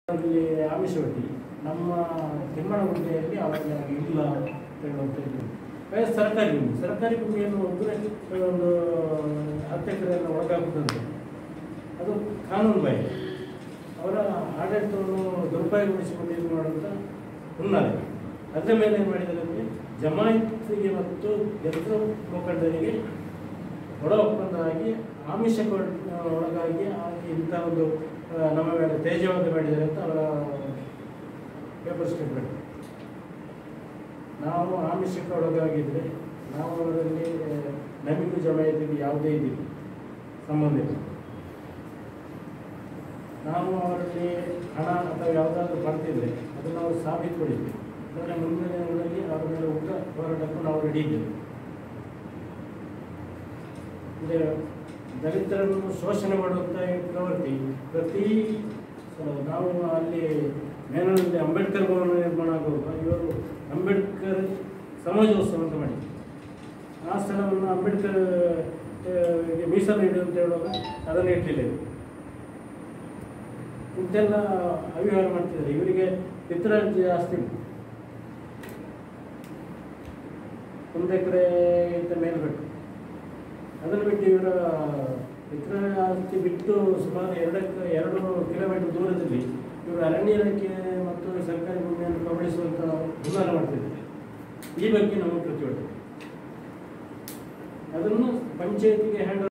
ಅಲ್ಲಿ ಆಮಿಷವಟ್ಟಿ ನಮ್ಮ ತಿಮ್ಮಣ್ಣಗುಂಟೆಯಲ್ಲಿ ಅವಾಗ ಇಲ್ಲ ಅಂತ ಹೇಳುವಂತ ಇದು ಹಾಗೆ ಸರ್ಕಾರಿ ಭೂಮಿ ಸರ್ಕಾರಿ ಭೂಮಿಯನ್ನು ಒಬ್ಬರೇ ಒಂದು ಹತ್ತು ಎಕರೆಯನ್ನು ಒಳಗಾಗುತ್ತದೆ ಅದು ಕಾನೂನು ಬಾಹಿರ ಅವರ ಆಡಳಿತವನ್ನು ದುರುಪಯೋಗಗೊಳಿಸಿಕೊಂಡು ಇದು ಮಾಡುವಂಥ ಹುನ್ನಾರ ಅದರ ಮೇಲೆ ಏನು ಮಾಡಿದ್ದಾರೆ ಅಂದರೆ ಜಮಾಯಿತಿಗೆ ಮತ್ತು ಎದುರು ಮುಖಂಡರಿಗೆ ಒಳ ಒಪ್ಪಂದ ಆಗಿ ಆಮಿಷ ಕೊಡ್- ಒಳಗಾಗಿ ಆ- ಇಂಥ ಒಂದು ಆ, ನಮ್ಮ ಮೇಲೆ ತೇಜವಾದ ಮಾಡಿದ್ದಾರೆ ಅಂತ ಅವರ ಪೇಪರ್ ಸ್ಟೇಟ್ಮೆಂಟ್ ನಾವು ಆಮಿಷಕ್ಕೆ ಒಳಗಾಗಿದ್ದರೆ ನಾವು ಅವರಲ್ಲಿ ಆ, ನಮಗೂ ಜಮಾಯಿತಿಗೆ ಯಾವುದೇ ಇದಿಲ್ಲ ಸಂಬಂಧ ಇಲ್ಲ ನಾವು ಅವರಲ್ಲಿ ಹಣ ಅಥವಾ ಯಾವುದಾದ್ರೂ ಬರ್ತಿದ್ರೆ ಅದನ್ನು ನಾವು ಸಾಬೀತುಪಡಿಸ್ಬೇಕು ಅಂದರೆ ಮುಂದಿನ ದಿನಗಳಲ್ಲಿ ಅವರ ಮೇಲೆ ಉಗ್ರ ಹೋರಾಟಕ್ಕೂ ನಾವು ರೆಡಿ ಇದ್ದೇವೆ ಅಂದರೆ ದಲಿತರನ್ನು ಶೋಷಣೆ ಮಾಡುವಂಥ ಈ ಪ್ರವೃತ್ತಿ ಪ್ರತಿ ಸಲ ನಾವು ಅಲ್ಲಿ ಮೇನಲ್ಲಿ ಅಂಬೇಡ್ಕರ್ ಭವನ ನಿರ್ಮಾಣ ಆಗುವಾಗ ಇವರು ಅಂಬೇಡ್ಕರ್ ಸಮಾಜೋತ್ಸವ ಅಂತ ಮಾಡಿ ಆ ಸ್ಥಳವನ್ನು ಅಂಬೇಡ್ಕರ್ ಆ, ಗೆ ಮೀಸಲು ಇಡು ಅಂತ ಹೇಳುವಾಗ ಅದನ್ನು ಇಟ್ಟಿಲ್ಲ ಇವರು. ಇಂತೆಲ್ಲ ಅವಿಹಾರ ಮಾಡ್ತಿದ್ದಾರೆ ಇವರಿಗೆ ಪಿತೃರಾಜ್ಯ ಆಸ್ತಿ ಉಂಟು. ಒಂದು ಎಕರೆಗಿಂತ ಮೇಲ್ಬಿಟ್ಟು ಅದನ್ನು ಬಿಟ್ಟು ಇವರ ಪಿತೃ ಆಸ್ತಿ ಬಿಟ್ಟು ಸುಮಾರು ಎರಡಕ್ಕೆ ಎರಡು ಕಿಲೋಮೀಟರ್ ದೂರದಲ್ಲಿ ಇವರು ಅರಣ್ಯ ಇಲಾಖೆ ಮತ್ತು ಸರ್ಕಾರಿ ಭೂಮಿಯನ್ನು ಕಬಳಿಸುವಂಥ ಹುನ್ನಾರ ಮಾಡ್ತಿದ್ದಾರೆ ಈ ಬಗ್ಗೆ ನಮ್ಮ ಪ್ರತಿಭಟನೆ ಅದನ್ನು ಪಂಚಾಯತಿಗೆ ಹ್ಯಾಂಡ್